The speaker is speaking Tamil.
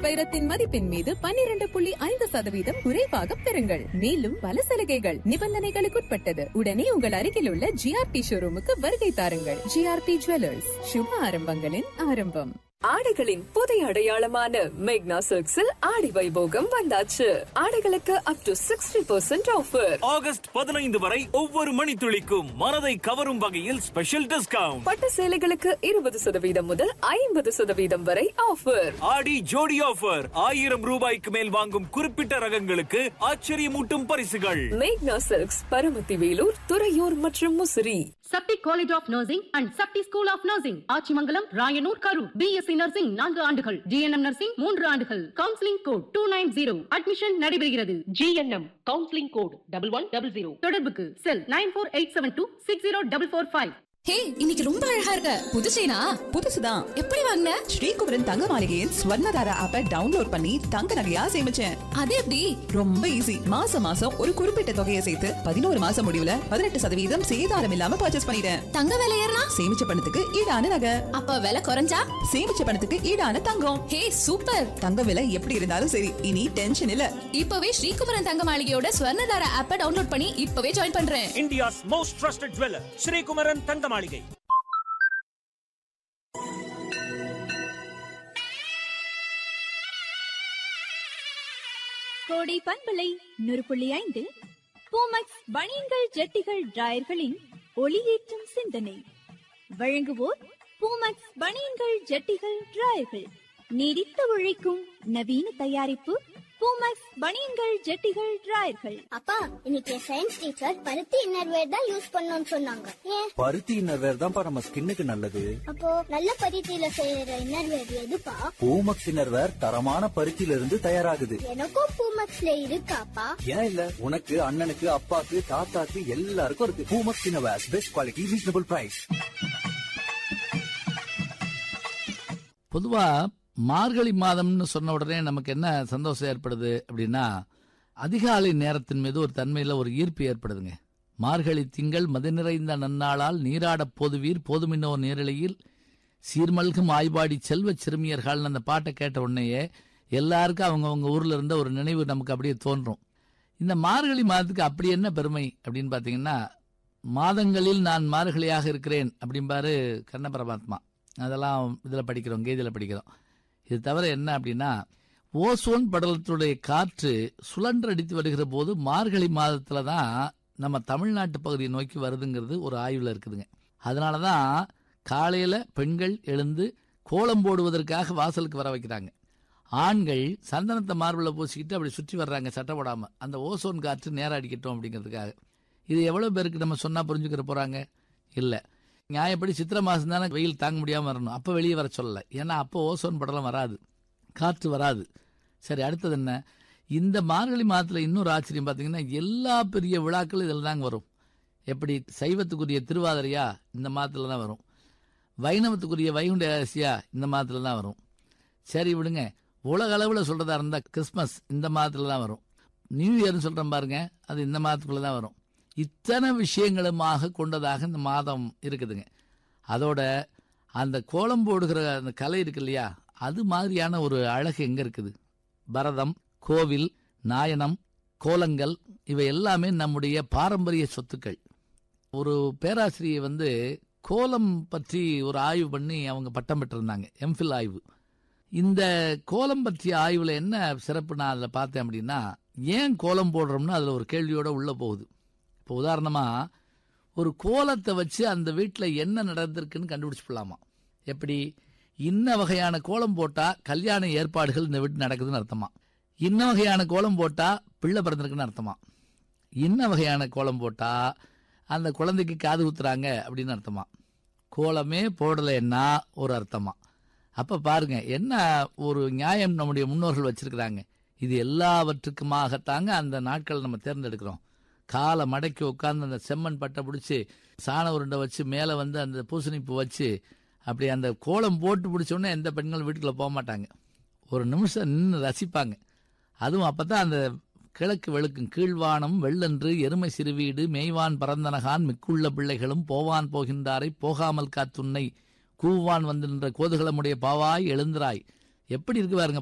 வைரத்தின் மதிப்பின் மீது பன்னிரண்டு புள்ளி ஐந்து சதவீதம் குறைவாக பெறுங்கள் மேலும் பல சலுகைகள் நிபந்தனைகளுக்குட்பட்டது உடனே உங்கள் அருகில் உள்ள ஜிஆர்டி ஷோரூமுக்கு வருகை தாருங்கள் ஜிஆர்டி ஜுவல்லர்ஸ் சுப ஆரம்பங்களின் ஆரம்பம் ஆடைகளின் புதிய அடையாளமான மேக்னா சில்க்ஸில் ஆடி வைபோகம் வந்தாச்சு ஆடைகளுக்கு up to sixty percent offer August பதினைந்து வரை ஒவ்வொரு மணித்துளிக்கும் மனதை கவரும் வகையில் ஸ்பெஷல் டிஸ்கவுண்ட் பட்டு சேலைகளுக்கு இருபது சதவீதம் முதல் ஐம்பது சதவீதம் வரை ஆஃபர் ஆடி ஜோடி ஆஃபர் ஆயிரம் ரூபாய்க்கு மேல் வாங்கும் குறிப்பிட்ட ரகங்களுக்கு ஆச்சரியமூட்டும் பரிசுகள் மேக்னா சில்க்ஸ் பரமத்தி வேலூர் துறையூர் மற்றும் Musiri Sakthi college of nursing and Sakthi school of nursing Achimangalam Rayanur Karur BSc nursing நான்கு ஆண்டுகள் ஜிஎன்எம் நர்சிங் மூன்று ஆண்டுகள் counselling code two nine zero admission நடைபெறுகிறது GNM counselling code double one double zero தொடர்புக்கு cell nine four eight seven two six zero double four five hey இன்னைக்கு ரொம்ப அழகா இருக்க புது செயினா புதுசுதான் எப்படி வாங்கின ஸ்ரீகுமரன் தங்க மாளிகையின் ஸ்வர்ணதாரா ஆப்பை டவுன்லோட் பண்ணி தங்க நகையா சேமிச்சேன் அது எப்படி ரொம்ப ஈஸி மாசம் மாசம் ஒரு குறிப்பிட்ட தொகையை சேர்த்து பதினோரு மாசம் முடிவுல பதினெட்டு சதவீதம் சேதாரம் இல்லாம பர்ச்சேஸ் பண்ணிட்டேன் தங்க விலை ஏறினா சேமிச்ச பணத்துக்கு ஈடான நகை அப்ப விலை குறைஞ்சா சேமிச்ச பணத்துக்கு ஈடான தங்கம் ஹே சூப்பர் தங்க விலை எப்படி இருந்தாலும் சரி இனி டென்ஷன் இல்ல இப்பவே ஸ்ரீகுமரன் தங்க மாளிகையோட ஸ்வர்ணதார ஆப்பை டவுன்லோட் பண்ணி இப்பவே ஜாயின் பண்றேன் India's most trusted jeweler, Sri Kumaran Tangamalige. கோடை பண்பலை நூறு புள்ளி ஐந்து பூமக்ஸ் பனியன்கள் ஜட்டிகள் டிராயர்களின் ஒளியேற்றும் சிந்தனை வழங்குவோர் பூமக்ஸ் பனியன்கள் ஜட்டிகள் டிராயர்கள் நீடித்து உழைக்கும் நவீன தயாரிப்பு பூமக்ஸ் பனியன்கள் ஜட்டிகள் டிராயர்கள் அப்பா இன்னைக்கு சயின்ஸ் டீச்சர் பருத்தி இன்னர்வேர் தான் யூஸ் பண்ணணும்னு சொன்னாங்க ஏன் பருத்தி இன்னர்வேர் தான்ப்பா நம்ம ஸ்கின்னுக்கு நல்லது அப்போ நல்ல பருத்தியில செய்யற இன்னர்வேர் எதுப்பா பூமக்ஸ் இன்னர்வேர் தரமான பருத்தியில இருந்து தயாராகுது எனக்கும் பூமக்ஸ்ல இருக்காப்பா ஏன் இல்ல உனக்கு அண்ணனுக்கு அப்பாக்கு தாத்தாக்கு எல்லாருக்கும் இருக்கு Poomex innerwear best quality reasonable price பொதுவா மார்கழி மாதம்னு சொன்ன உடனே நமக்கு என்ன சந்தோஷம் ஏற்படுது அப்படின்னா அதிகாலை நேரத்தின் மீது ஒரு தன்மையில ஒரு ஈர்ப்பு ஏற்படுதுங்க மார்கழி திங்கள் மது நிறைந்த நன்னாளால் நீராடப் போதுவீர் போதுமின்னோர் நேரலையில் சீர்மல்கும் ஆய்வாடி செல்வச் சிறுமியர்கள் அந்த பாட்டை கேட்ட உடனேயே எல்லாருக்கும் அவங்கவங்க ஊர்ல இருந்த ஒரு நினைவு நமக்கு அப்படியே தோன்றும் இந்த மார்கழி மாதத்துக்கு அப்படி என்ன பெருமை அப்படின்னு பாத்தீங்கன்னா மாதங்களில் நான் மார்கழியாக இருக்கிறேன் அப்படிம்பாரு கண்ண பரமாத்மா அதெல்லாம் இதில் படிக்கிறோம் கீதையில் படிக்கிறோம் இது தவிர என்ன அப்படின்னா ஓசோன் படலத்துடைய காற்று சுழன்றடித்து வருகிற போது மார்கழி மாதத்துல தான் நம்ம தமிழ்நாட்டு பகுதியை நோக்கி வருதுங்கிறது ஒரு ஆய்வில் இருக்குதுங்க அதனால தான் காலையில் பெண்கள் எழுந்து கோலம் போடுவதற்காக வாசலுக்கு வர வைக்கிறாங்க ஆண்கள் சந்தனத்தை மார்பில் பூசிக்கிட்டு அப்படி சுற்றி வர்றாங்க சட்டை போடாம அந்த ஓசோன் காற்று நேரம் அடிக்கட்டும் அப்படிங்கிறதுக்காக இது எவ்வளவு பேருக்கு நம்ம சொன்னா புரிஞ்சுக்கிற போறாங்க இல்ல நியாயப்படி சித்திரை மாசம் தானே வெயில் தாங்க முடியாம வரணும் அப்ப வெளியே வர சொல்லல ஏன்னா அப்போ ஓசோன் படலம் வராது காற்று வராது சரி அடுத்தது என்ன இந்த மார்கழி மாதத்துல இன்னொரு ஆச்சரியம் பாத்தீங்கன்னா எல்லா பெரிய விழாக்களும் இதில் தாங்க வரும் எப்படி சைவத்துக்குரிய திருவாதிரையா இந்த மாதத்துல தான் வரும் வைணவத்துக்குரிய வைகுண்ட ஏகாதசியா இந்த மாதத்துல தான் வரும் சரி விடுங்க உலக அளவில் சொல்றதா இருந்தா கிறிஸ்மஸ் இந்த மாதத்துல தான் வரும் நியூ இயர்னு சொல்றேன் பாருங்க அது இந்த மாதத்துக்குள்ள தான் வரும் இத்தனை விஷயங்களுமாக கொண்டதாக இந்த மாதம் இருக்குதுங்க அதோட அந்த கோலம் போடுகிற அந்த கலை இருக்கு இல்லையா அது மாதிரியான ஒரு அழகு எங்க இருக்குது பரதம் கோவில் நாயனம் கோலங்கள் இவை எல்லாமே நம்முடைய பாரம்பரிய சொத்துக்கள் ஒரு பேராசிரியை வந்து கோலம் பற்றி ஒரு ஆய்வு பண்ணி அவங்க பட்டம் பெற்றிருந்தாங்க எம்ஃபில் ஆய்வு இந்த கோலம் பற்றிய ஆய்வுல என்ன சிறப்பு நான் அதில் பார்த்தேன் அப்படின்னா ஏன் கோலம் போடுறோம்னு அதில் ஒரு கேள்வியோட உள்ள போகுது இப்போ உதாரணமா ஒரு கோலத்தை வச்சு அந்த வீட்டில் என்ன நடந்திருக்குன்னு கண்டுபிடிச்சு போடலாமா எப்படி இன்ன வகையான கோலம் போட்டா கல்யாண ஏற்பாடுகள் இந்த வீட்டு நடக்குதுன்னு அர்த்தமா இன்ன வகையான கோலம் போட்டா பிள்ளை பிறந்திருக்குன்னு அர்த்தமா இன்ன வகையான கோலம் போட்டா அந்த குழந்தைக்கு காது குத்துறாங்க அப்படின்னு அர்த்தமா கோலமே போடலைன்னா ஒரு அர்த்தமா அப்ப பாருங்க என்ன ஒரு நியாயம் நம்முடைய முன்னோர்கள் வச்சிருக்கிறாங்க இது எல்லாவற்றுக்குமாகத்தாங்க அந்த நாட்கள் நம்ம தேர்ந்தெடுக்கிறோம் காலை மடக்கி உட்கார்ந்து அந்த செம்மண் பட்டை பிடிச்சி சாண உருண்டை வச்சு மேலே வந்து அந்த பூசணிப்பு வச்சு அப்படி அந்த கோலம் போட்டு பிடிச்ச உடனே எந்த பெண்களும் வீட்டுக்குள்ள போக மாட்டாங்க ஒரு நிமிஷம் நின்று ரசிப்பாங்க அதுவும் அப்பதான் அந்த கிழக்கு வெளுக்கும் கீழ்வானம் வெள்ளன்று எருமை சிறுவீடு மேய்வான் பரந்தனகான் மிக்குள்ள பிள்ளைகளும் போவான் போகின்றாரை போகாமல் காத்துன்னை கூவான் வந்து நின்ற கோதுகளமுடைய பாவாய் எழுந்திராய் எப்படி இருக்கு பாருங்க